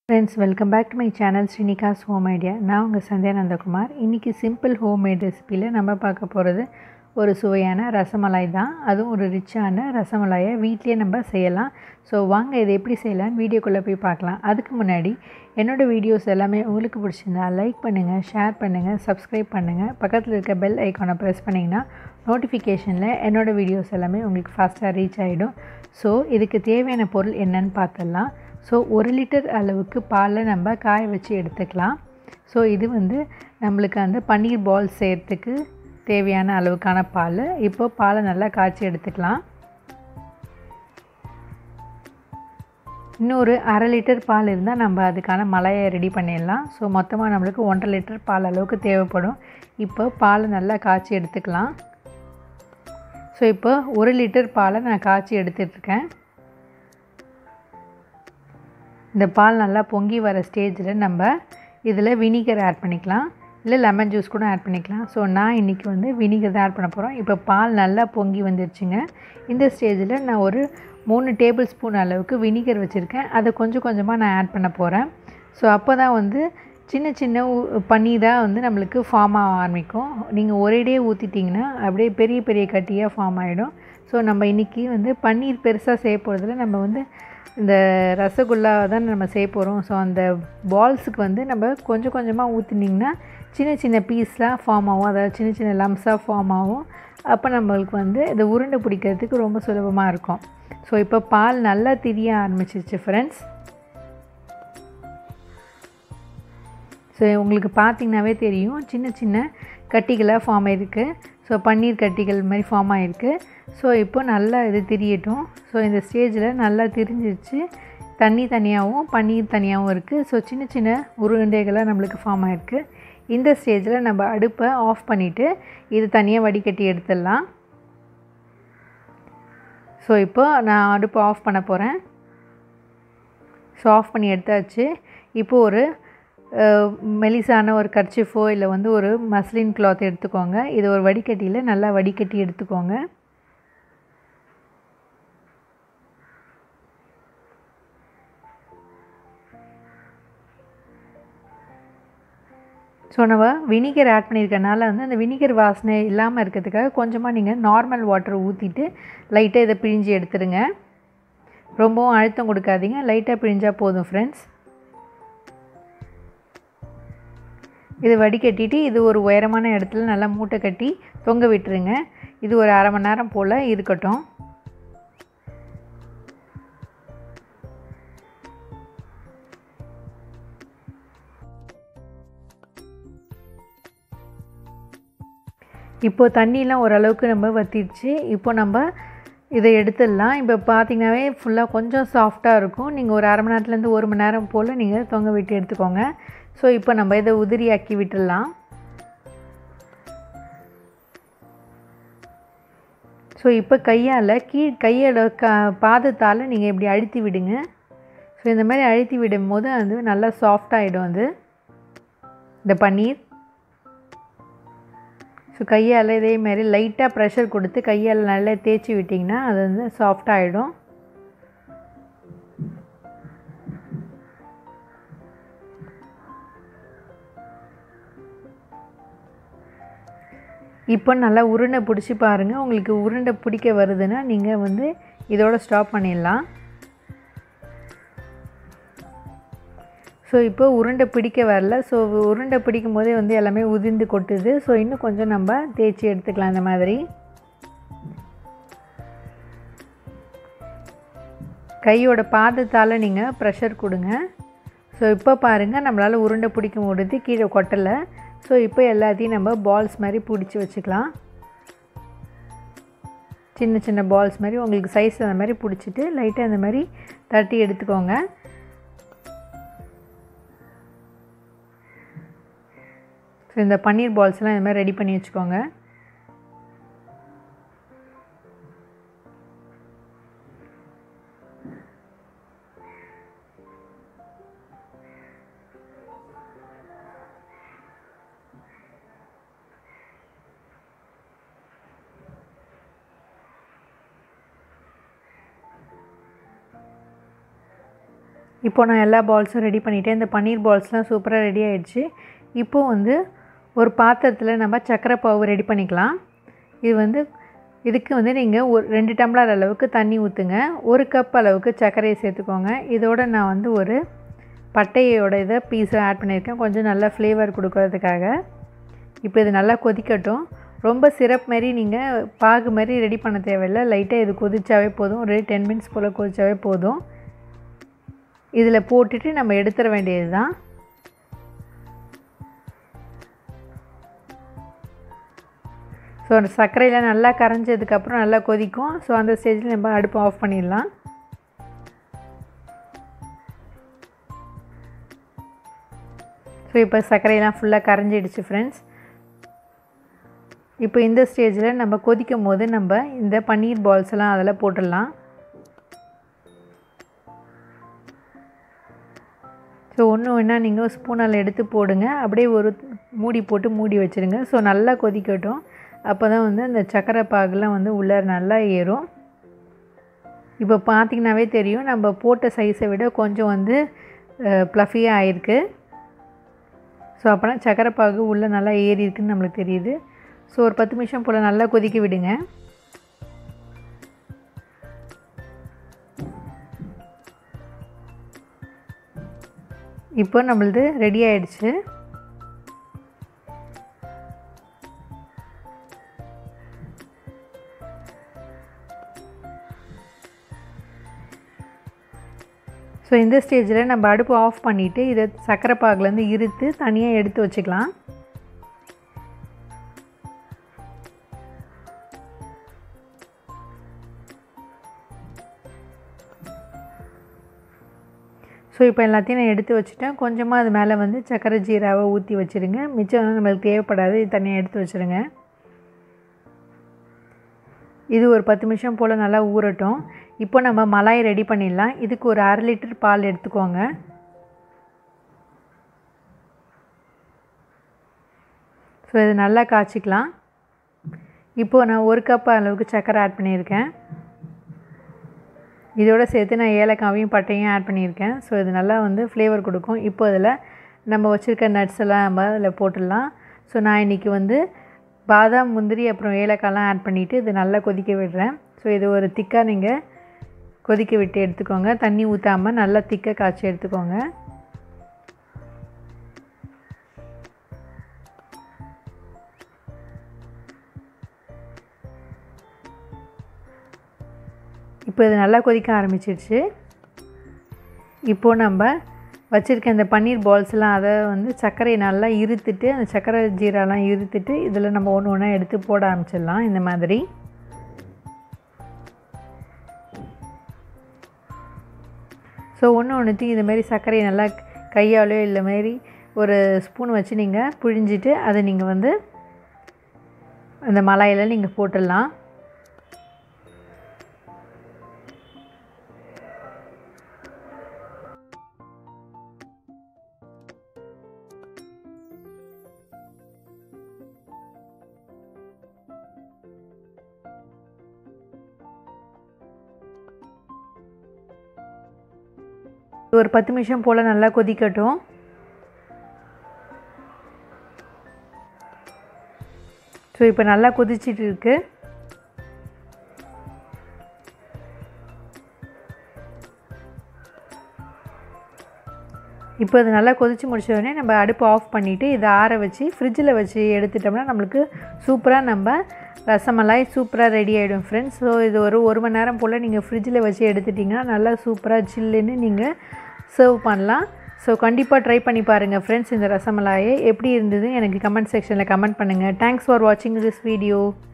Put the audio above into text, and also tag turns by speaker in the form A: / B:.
A: friends welcome back to my channel Srinika's home idea நான் உங்கள் சந்தியா நந்தகுமார் இன்றைக்கி சிம்பிள் ஹோம் மேட் ரெசிப்பியில் நம்ம பார்க்க போகிறது ஒரு சுவையான ரசமலாய் தான் அதுவும் ஒரு ரிச்சான ரசமலாயை வீட்லேயே நம்ம செய்யலாம் ஸோ வாங்க இதை எப்படி செய்யலாம்னு வீடியோக்குள்ளே போய் பார்க்கலாம் அதுக்கு முன்னாடி என்னோடய வீடியோஸ் எல்லாமே உங்களுக்கு பிடிச்சிருந்தா லைக் பண்ணுங்கள் ஷேர் பண்ணுங்கள் சப்ஸ்கிரைப் பண்ணுங்கள் பக்கத்தில் இருக்க பெல் ஐக்கானை ப்ரெஸ் பண்ணிங்கன்னா நோட்டிஃபிகேஷனில் என்னோடய வீடியோஸ் எல்லாமே உங்களுக்கு ஃபாஸ்ட்டாக ரீச் ஆகிடும் ஸோ இதுக்கு தேவையான பொருள் என்னன்னு பார்த்துடலாம் ஸோ ஒரு லிட்டர் அளவுக்கு பாலை நம்ம காய வச்சு எடுத்துக்கலாம் ஸோ இது வந்து நம்மளுக்கு அந்த பன்னீர் பால் செய்கிறதுக்கு தேவையான அளவுக்கான பால் இப்போ பாலை நல்லா காய்ச்சி எடுத்துக்கலாம் இன்னொரு அரை லிட்டர் பால் இருந்தால் நம்ம அதுக்கான மலையை ரெடி பண்ணிடலாம் ஸோ மொத்தமாக நம்மளுக்கு ஒன்றரை லிட்டர் பால் அளவுக்கு தேவைப்படும் இப்போ பாலை நல்லா காய்ச்சி எடுத்துக்கலாம் ஸோ இப்போ ஒரு லிட்டர் பாலை நான் காய்ச்சி எடுத்துட்ருக்கேன் இந்த பால் நல்லா பொங்கி வர ஸ்டேஜில் நம்ம இதில் வினிகர் ஆட் பண்ணிக்கலாம் இல்லை லெமன் ஜூஸ் கூட ஆட் பண்ணிக்கலாம் ஸோ நான் இன்றைக்கி வந்து வினிகர் தான் ஆட் பண்ண போகிறோம் இப்போ பால் நல்லா பொங்கி வந்துருச்சுங்க இந்த ஸ்டேஜில் நான் ஒரு மூணு டேபிள் ஸ்பூன் அளவுக்கு வினிகர் வச்சுருக்கேன் அதை கொஞ்சம் கொஞ்சமாக நான் ஆட் பண்ண போகிறேன் ஸோ அப்போ தான் வந்து சின்ன சின்ன பன்னீராக வந்து நம்மளுக்கு ஃபார்ம் ஆக ஆரம்பிக்கும் நீங்கள் ஒரேடே ஊற்றிட்டிங்கன்னா அப்படியே பெரிய பெரிய கட்டியாக ஃபார்ம் ஆகிடும் ஸோ நம்ம இன்றைக்கி வந்து பன்னீர் பெருசாக செய்ய போகிறதுல நம்ம வந்து இந்த ரசகுல்லா தான் நம்ம செய்ய போகிறோம் ஸோ அந்த பால்ஸுக்கு வந்து நம்ம கொஞ்சம் கொஞ்சமாக ஊற்றினிங்கன்னா சின்ன சின்ன பீஸாக ஃபார்ம் ஆகும் அதாவது சின்ன சின்ன லம்ஸாக ஃபார்ம் ஆகும் அப்போ நம்மளுக்கு வந்து இந்த உருண்டை பிடிக்கிறதுக்கு ரொம்ப சுலபமாக இருக்கும் ஸோ இப்போ பால் நல்லா திரிய ஆரம்பிச்சிருச்சு ஃப்ரெண்ட்ஸ் ஸோ உங்களுக்கு பார்த்திங்கனாவே தெரியும் சின்ன சின்ன கட்டிகளாக ஃபார்ம் ஆகிருக்கு ஸோ பன்னீர் கட்டிகள் மாதிரி ஃபார்ம் ஆகிருக்கு ஸோ இப்போ நல்லா இது திரியட்டும் ஸோ இந்த ஸ்டேஜில் நல்லா திரிஞ்சிருச்சு தண்ணி தனியாகவும் பன்னீர் தனியாகவும் இருக்குது ஸோ சின்ன சின்ன உருண்டைகளாக நம்மளுக்கு ஃபார்ம் ஆகிருக்கு இந்த ஸ்டேஜில் நம்ம அடுப்பை ஆஃப் பண்ணிவிட்டு இது தனியாக வடிகட்டி எடுத்துடலாம் ஸோ இப்போ நான் அடுப்பை ஆஃப் பண்ண போகிறேன் ஸோ ஆஃப் பண்ணி எடுத்தாச்சு இப்போது ஒரு மெலிசான ஒரு கர்ச்சிஃபோ இல்லை வந்து ஒரு மஸ்லின் கிளாத் எடுத்துக்கோங்க இது ஒரு வடிகட்டியில் நல்லா வடிகட்டி எடுத்துக்கோங்க ஸோ நம்ம வினிகர் ஆட் பண்ணியிருக்கனால வந்து அந்த வினிகர் வாசனை இல்லாமல் இருக்கிறதுக்காக கொஞ்சமாக நீங்கள் நார்மல் வாட்டர் ஊற்றிட்டு லைட்டாக இதை பிழிஞ்சு எடுத்துருங்க ரொம்பவும் அழுத்தம் கொடுக்காதீங்க லைட்டாக பிழிஞ்சால் போதும் ஃப்ரெண்ட்ஸ் இது வடிகட்டிட்டு இது ஒரு உயரமான இடத்துல நல்லா மூட்டை கட்டி தொங்க விட்டுருங்க இது ஒரு அரை மணி நேரம் போல் இருக்கட்டும் இப்போது தண்ணியெலாம் ஓரளவுக்கு நம்ம வற்றிடுச்சு இப்போ நம்ம இதை எடுத்துடலாம் இப்போ பார்த்தீங்கன்னாவே ஃபுல்லாக கொஞ்சம் சாஃப்டாக இருக்கும் நீங்கள் ஒரு அரை மணி நேரத்துலேருந்து ஒரு மணி நேரம் போல் நீங்கள் தொங்க விட்டு எடுத்துக்கோங்க ஸோ இப்போ நம்ம இதை உதிரியாக்கி விட்டுடலாம் ஸோ இப்போ கையால் கீழ் கையோட க பாதத்தால் நீங்கள் இப்படி அழுத்தி விடுங்க ஸோ இந்த மாதிரி அழுத்தி விடும் போது அது நல்லா சாஃப்டாகிடும் அது இந்த பன்னீர் ஸோ கையால் இதே மாதிரி லைட்டாக ப்ரெஷர் கொடுத்து கையால் நல்லா தேய்ச்சி விட்டிங்கன்னா அது வந்து சாஃப்டாகிடும் இப்போ நல்லா உருண்டை பிடிச்சி பாருங்கள் உங்களுக்கு உருண்டை பிடிக்க வருதுன்னா நீங்கள் வந்து இதோட ஸ்டாப் பண்ணிடலாம் ஸோ இப்போ உருண்டை பிடிக்க வரல ஸோ உருண்டை பிடிக்கும் போதே வந்து எல்லாமே உதிர்ந்து கொட்டுது ஸோ இன்னும் கொஞ்சம் நம்ம தேய்ச்சி எடுத்துக்கலாம் இந்த மாதிரி கையோட பாதத்தால் நீங்கள் ப்ரெஷர் கொடுங்க ஸோ இப்போ பாருங்கள் நம்மளால் உருண்டை பிடிக்க முடியுது கீழே கொட்டலை ஸோ இப்போ எல்லாத்தையும் நம்ம பால்ஸ் மாதிரி பிடிச்சி வச்சுக்கலாம் சின்ன சின்ன பால்ஸ் மாதிரி உங்களுக்கு சைஸ் அந்த மாதிரி பிடிச்சிட்டு லைட்டாக அந்த மாதிரி தட்டி எடுத்துக்கோங்க ஸோ இந்த பன்னீர் பால்ஸ்லாம் இந்த மாதிரி ரெடி பண்ணி வச்சுக்கோங்க இப்போ நான் எல்லா பால்ஸும் ரெடி பண்ணிட்டேன் இந்த பன்னீர் பால்ஸ்லாம் சூப்பராக ரெடி ஆயிடுச்சு இப்போது வந்து ஒரு பாத்திரத்தில் நம்ம சர்க்கரை பாவு ரெடி பண்ணிக்கலாம் இது வந்து இதுக்கு வந்து நீங்கள் ஒரு ரெண்டு டம்ளர் அளவுக்கு தண்ணி ஊற்றுங்க ஒரு கப் அளவுக்கு சர்க்கரையை சேர்த்துக்கோங்க இதோட நான் வந்து ஒரு பட்டையோட இதை பீஸை ஆட் பண்ணியிருக்கேன் கொஞ்சம் நல்லா ஃப்ளேவர் கொடுக்கறதுக்காக இப்போ இது நல்லா கொதிக்கட்டும் ரொம்ப சிரப் மாதிரி நீங்கள் பாகு மாதிரி ரெடி பண்ண தேவையில்லை லைட்டாக இது கொதிச்சாவே போதும் ஒரு டென் மினிட்ஸ் போல் கொதிச்சாவே போதும் இதில் போட்டுட்டு நம்ம எடுத்துட வேண்டியது தான் ஸோ அந்த சர்க்கரையில் நல்லா கரைஞ்சதுக்கப்புறம் நல்லா கொதிக்கும் ஸோ அந்த ஸ்டேஜில் நம்ம அடுப்பு ஆஃப் பண்ணிடலாம் ஸோ இப்போ சர்க்கரையெல்லாம் ஃபுல்லாக கரைஞ்சிடுச்சு ஃப்ரெண்ட்ஸ் இப்போ இந்த ஸ்டேஜில் நம்ம கொதிக்கும் போது நம்ம இந்த பன்னீர் பால்ஸ் எல்லாம் அதில் போட்டுடலாம் ஸோ ஒன்று ஒன்றா நீங்கள் ஸ்பூனால் எடுத்து போடுங்க அப்படியே ஒரு மூடி போட்டு மூடி வச்சுருங்க ஸோ நல்லா கொதிக்கட்டும் அப்போ தான் வந்து அந்த சக்கரை பாகுலாம் வந்து உள்ளே நல்லா ஏறும் இப்போ பார்த்திங்கனாவே தெரியும் நம்ம போட்ட சைஸை விட கொஞ்சம் வந்து ப்ளஃபியாக ஆயிருக்கு ஸோ அப்போனா சக்கரை பாகு உள்ளே நல்லா ஏறி இருக்குன்னு நம்மளுக்கு தெரியுது ஸோ ஒரு பத்து நிமிஷம் போல் நல்லா கொதிக்க விடுங்க இப்போ நம்மளது ரெடி ஆயிடுச்சு ஸோ இந்த ஸ்டேஜில் நம்ம அடுப்பு ஆஃப் பண்ணிவிட்டு இதை சக்கரை பாகுலேருந்து இருத்து தனியாக எடுத்து வச்சுக்கலாம் ஸோ இப்போ எல்லாத்தையும் நான் எடுத்து வச்சுட்டேன் கொஞ்சமாக அது மேலே வந்து சக்கரை ஜீராவை ஊற்றி வச்சுருங்க மிச்சம் வந்து நம்மளுக்கு தேவைப்படாது இது தனியாக எடுத்து வச்சுருங்க இது ஒரு பத்து நிமிஷம் போல் நல்லா ஊறட்டும் இப்போ நம்ம மலாய் ரெடி பண்ணிடலாம் இதுக்கு ஒரு அரை லிட்டர் பால் எடுத்துக்கோங்க ஸோ இது நல்லா காய்ச்சிக்கலாம் இப்போது நான் ஒரு கப் அளவுக்கு சர்க்கரை ஆட் பண்ணியிருக்கேன் இதோடு சேர்த்து நான் ஏலக்காவையும் பட்டையும் ஆட் பண்ணியிருக்கேன் ஸோ இது நல்லா வந்து ஃப்ளேவர் கொடுக்கும் இப்போ அதில் நம்ம வச்சுருக்க நட்ஸ் எல்லாம் நம்ம அதில் போட்டுடலாம் ஸோ நான் இன்றைக்கி வந்து பாதாம் முந்திரி அப்புறம் ஏலக்காய்லாம் ஆட் பண்ணிவிட்டு இது நல்லா கொதிக்க விடுறேன் ஸோ இது ஒரு திக்காக நீங்கள் கொதிக்க விட்டு எடுத்துக்கோங்க தண்ணி ஊற்றாமல் நல்லா திக்காக காய்ச்சி எடுத்துக்கோங்க இப்போ இது நல்லா கொதிக்க ஆரம்பிச்சிடுச்சு இப்போது நம்ம வச்சுருக்க இந்த பன்னீர் பால்ஸ்லாம் அதை வந்து சர்க்கரையை நல்லா இருத்துட்டு அந்த சர்க்கரை ஜீராலாம் இருத்துட்டு இதில் நம்ம ஒன்று ஒன்றா எடுத்து போட ஆரம்பிச்சிடலாம் இந்த மாதிரி ஸோ ஒன்று ஒன்றுத்தையும் இது மாதிரி சர்க்கரையை நல்லா கையாலையோ இல்லை மாரி ஒரு ஸ்பூன் வச்சு நீங்கள் புழிஞ்சிட்டு அதை நீங்கள் வந்து அந்த மலாயில் நீங்கள் போட்டுடலாம் ஒரு பத்து நிமிஷம் போல் நல்லா கொதிக்கட்டும் ஸோ இப்போ நல்லா கொதிச்சிட்டு இருக்கு இப்போ இது நல்லா கொதித்து முடிச்ச உடனே நம்ம அடுப்பு ஆஃப் பண்ணிவிட்டு இதை ஆற வச்சு ஃப்ரிட்ஜில் வச்சு எடுத்துட்டோம்னா நம்மளுக்கு சூப்பராக நம்ம ரசமலாய் சூப்பராக ரெடி ஆகிடும் ஃப்ரெண்ட்ஸ் ஸோ இது ஒரு ஒரு மணி நேரம் போல் நீங்கள் ஃப்ரிட்ஜில் வச்சு எடுத்துட்டிங்கன்னா நல்லா சூப்பராக சில்லுன்னு நீங்கள் சர்வ் பண்ணலாம் ஸோ கண்டிப்பாக ட்ரை பண்ணி பாருங்கள் ஃப்ரெண்ட்ஸ் இந்த ரசமலாயை எப்படி இருந்தது எனக்கு கமெண்ட் செக்ஷனில் கமெண்ட் பண்ணுங்கள் தேங்க்ஸ் ஃபார் வாட்சிங் திஸ் வீடியோ